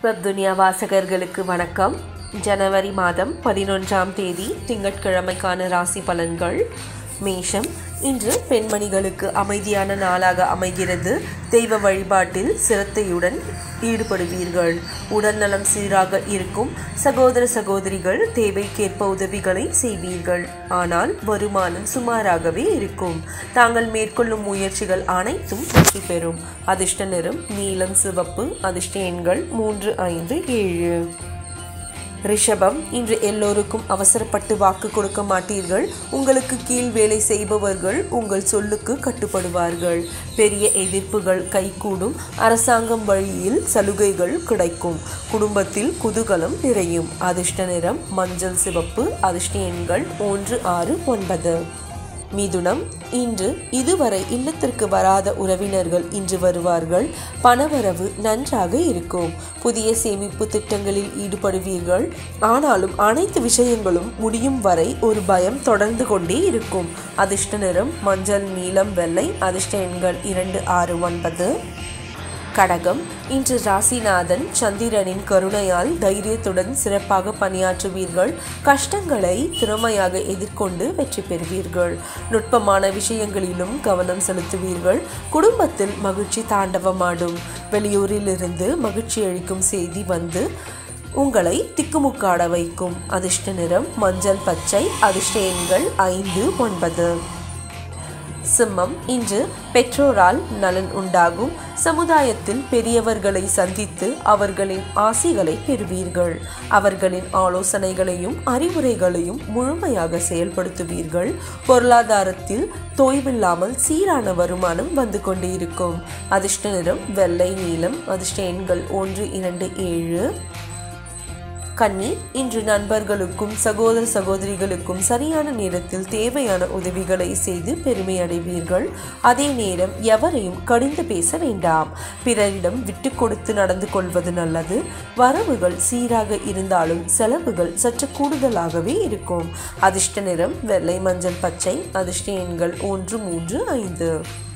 வெப்துனியா வாசகர்களுக்கு வணக்கம் ஜனவரி மாதம் பதினொன்றாம் தேதி திங்கட்கிழமைக்கான ராசி பலன்கள் மேஷம் இன்று பெண்மணிகளுக்கு அமைதியான நாளாக அமைகிறது தெய்வ வழிபாட்டில் சிரத்தையுடன் ஈடுபடுவீர்கள் உடல்நலம் சீராக இருக்கும் சகோதர சகோதரிகள் தேவைக்கேற்ப உதவிகளை செய்வீர்கள் ஆனால் வருமானம் சுமாராகவே இருக்கும் தாங்கள் மேற்கொள்ளும் முயற்சிகள் அனைத்தும் வெற்றி பெறும் அதிர்ஷ்ட நிறம் நீலம் சிவப்பு அதிர்ஷ்ட எண்கள் மூன்று ஐந்து ஏழு ரிஷபம் இன்று எல்லோருக்கும் அவசரப்பட்டு வாக்கு கொடுக்க மாட்டீர்கள் உங்களுக்கு கீழ் வேலை செய்பவர்கள் உங்கள் சொல்லுக்கு கட்டுப்படுவார்கள் பெரிய எதிர்ப்புகள் கைகூடும் அரசாங்கம் வழியில் சலுகைகள் கிடைக்கும் குடும்பத்தில் குதூகலம் நிறையும் அதிர்ஷ்ட நிறம் மஞ்சள் சிவப்பு அதிர்ஷ்ட எண்கள் ஒன்று ஆறு ஒன்பது மிதுனம் இன்று இதுவரை இல்லத்திற்கு வராத உறவினர்கள் இன்று வருவார்கள் பணவரவு நன்றாக இருக்கும் புதிய சேமிப்பு திட்டங்களில் ஈடுபடுவீர்கள் ஆனாலும் அனைத்து விஷயங்களும் முடியும் வரை ஒரு பயம் தொடர்ந்து கொண்டே இருக்கும் அதிர்ஷ்ட நிறம் மஞ்சள் நீலம் வெள்ளை அதிர்ஷ்ட எண்கள் இரண்டு ஆறு ஒன்பது கடகம் இன்று ராசிநாதன் சந்திரனின் கருணையால் தைரியத்துடன் சிறப்பாக பணியாற்றுவீர்கள் கஷ்டங்களை திறமையாக எதிர்கொண்டு வெற்றி பெறுவீர்கள் நுட்பமான விஷயங்களிலும் கவனம் செலுத்துவீர்கள் குடும்பத்தில் மகிழ்ச்சி தாண்டவமாடும் வெளியூரிலிருந்து மகிழ்ச்சி அளிக்கும் செய்தி வந்து உங்களை திக்குமுக்காட வைக்கும் அதிர்ஷ்ட நிறம் மஞ்சள் பச்சை அதிர்ஷ்ட எண்கள் ஐந்து ஒன்பது சிம்மம் இன்று பெற்றோரால் நலன் உண்டாகும் சமுதாயத்தில் பெரியவர்களை சந்தித்து அவர்களின் ஆசிகளை பெறுவீர்கள் அவர்களின் ஆலோசனைகளையும் அறிவுரைகளையும் முழுமையாக செயல்படுத்துவீர்கள் பொருளாதாரத்தில் தொய்வில்லாமல் சீரான வருமானம் வந்து கொண்டே இருக்கும் அதிர்ஷ்ட நிறம் வெள்ளை நீலம் அதிர்ஷ்ட எண்கள் ஒன்று இரண்டு ஏழு கன்னி இன்று நண்பர்களுக்கும் சகோதர சகோதரிகளுக்கும் சரியான நேரத்தில் தேவையான உதவிகளை செய்து பெருமை அடைவீர்கள் அதே நேரம் எவரையும் கடிந்து பேச வேண்டாம் பிறரிடம் விட்டு கொடுத்து நடந்து கொள்வது நல்லது வரவுகள் சீராக இருந்தாலும் செலவுகள் சற்று கூடுதலாகவே இருக்கும் அதிர்ஷ்ட நிறம் வெள்ளை மஞ்சள் பச்சை அதிர்ஷ்ட எண்கள் ஒன்று மூன்று ஐந்து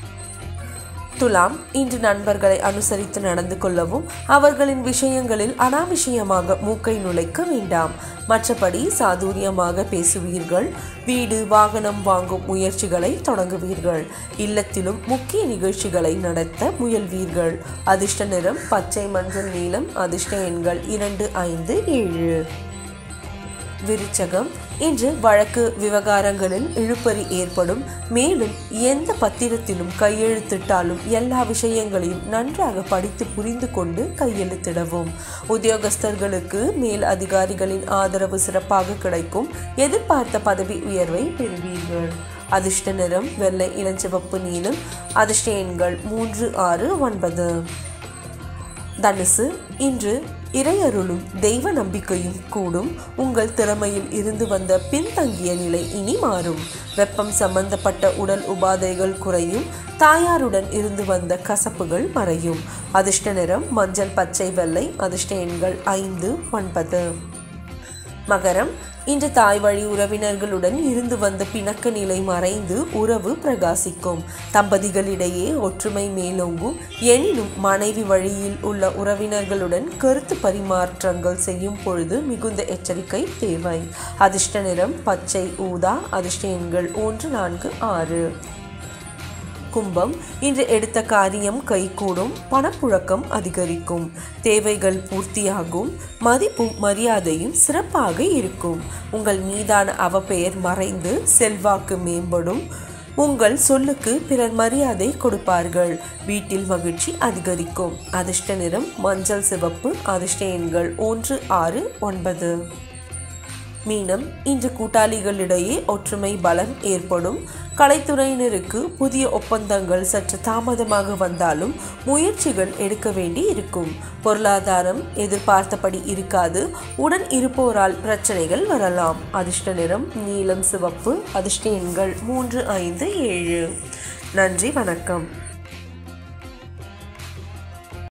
துலாம் இன்று நண்பர்களை அனுசரித்து நடந்து கொள்ளவும் அவர்களின் விஷயங்களில் அனாவசியமாக மூக்கை நுழைக்க வேண்டாம் மற்றபடி சாதுரியமாக பேசுவீர்கள் வீடு வாகனம் வாங்கும் முயற்சிகளை தொடங்குவீர்கள் இல்லத்திலும் முக்கிய நிகழ்ச்சிகளை நடத்த முயல்வீர்கள் அதிர்ஷ்ட நிறம் பச்சை மஞ்சள் நீலம் அதிர்ஷ்ட எண்கள் இரண்டு ஐந்து ஏழு விருச்சகம் இன்று வழக்கு விவகாரங்களில் இழுபறி ஏற்படும் மேலும் எந்த பத்திரத்திலும் கையெழுத்திட்டாலும் எல்லா விஷயங்களையும் நன்றாக படித்து புரிந்து கொண்டு கையெழுத்திடவும் உத்தியோகஸ்தர்களுக்கு மேல் அதிகாரிகளின் ஆதரவு சிறப்பாக கிடைக்கும் எதிர்பார்த்த பதவி உயர்வை பெறுவீர்கள் அதிர்ஷ்ட நிறம் வெள்ளை இளஞ்சிவப்பு நீலம் அதிர்ஷ்ட எண்கள் மூன்று ஆறு ஒன்பது தனுசு இன்று இறையருளும் தெய்வ நம்பிக்கையும் கூடும் உங்கள் திறமையில் இருந்து வந்த பின்தங்கிய நிலை இனி மாறும் வெப்பம் சம்பந்தப்பட்ட உடல் உபாதைகள் குறையும் தாயாருடன் இருந்து வந்த கசப்புகள் மறையும் அதிர்ஷ்ட நிறம் மஞ்சள் பச்சை வெள்ளை அதிர்ஷ்ட எண்கள் ஐந்து ஒன்பது மகரம் இன்று தாய் வழி உறவினர்களுடன் இருந்து வந்த பிணக்க நிலை மறைந்து உறவு பிரகாசிக்கும் தம்பதிகளிடையே ஒற்றுமை மேலோங்கும் எனினும் மனைவி வழியில் உள்ள உறவினர்களுடன் கருத்து பரிமாற்றங்கள் செய்யும் பொழுது மிகுந்த எச்சரிக்கை தேவை அதிர்ஷ்ட நிறம் பச்சை ஊதா அதிர்ஷ்ட எண்கள் ஒன்று நான்கு ஆறு கும்பம் இன்று எடுத்த காரியம் கைகூடும் பணப்புழக்கம் அதிகரிக்கும் தேவைகள் பூர்த்தியாகும் மதிப்பும் மரியாதையும் சிறப்பாக இருக்கும் உங்கள் மீதான அவப்பெயர் மறைந்து செல்வாக்கு மேம்படும் உங்கள் சொல்லுக்கு பிறர் மரியாதை கொடுப்பார்கள் வீட்டில் மகிழ்ச்சி அதிகரிக்கும் அதிர்ஷ்ட நிறம் மஞ்சள் சிவப்பு அதிர்ஷ்ட எண்கள் ஒன்று ஆறு ஒன்பது மீனம் இன்று கூட்டாளிகளிடையே ஒற்றுமை பலம் ஏற்படும் கலைத்துறையினருக்கு புதிய ஒப்பந்தங்கள் சற்று தாமதமாக வந்தாலும் முயற்சிகள் எடுக்க வேண்டி இருக்கும் பொருளாதாரம் எதிர்பார்த்தபடி இருக்காது உடன் இருப்போரால் பிரச்சனைகள் வரலாம் அதிர்ஷ்ட நிறம் நீலம் சிவப்பு அதிர்ஷ்ட எண்கள் மூன்று ஐந்து ஏழு நன்றி வணக்கம்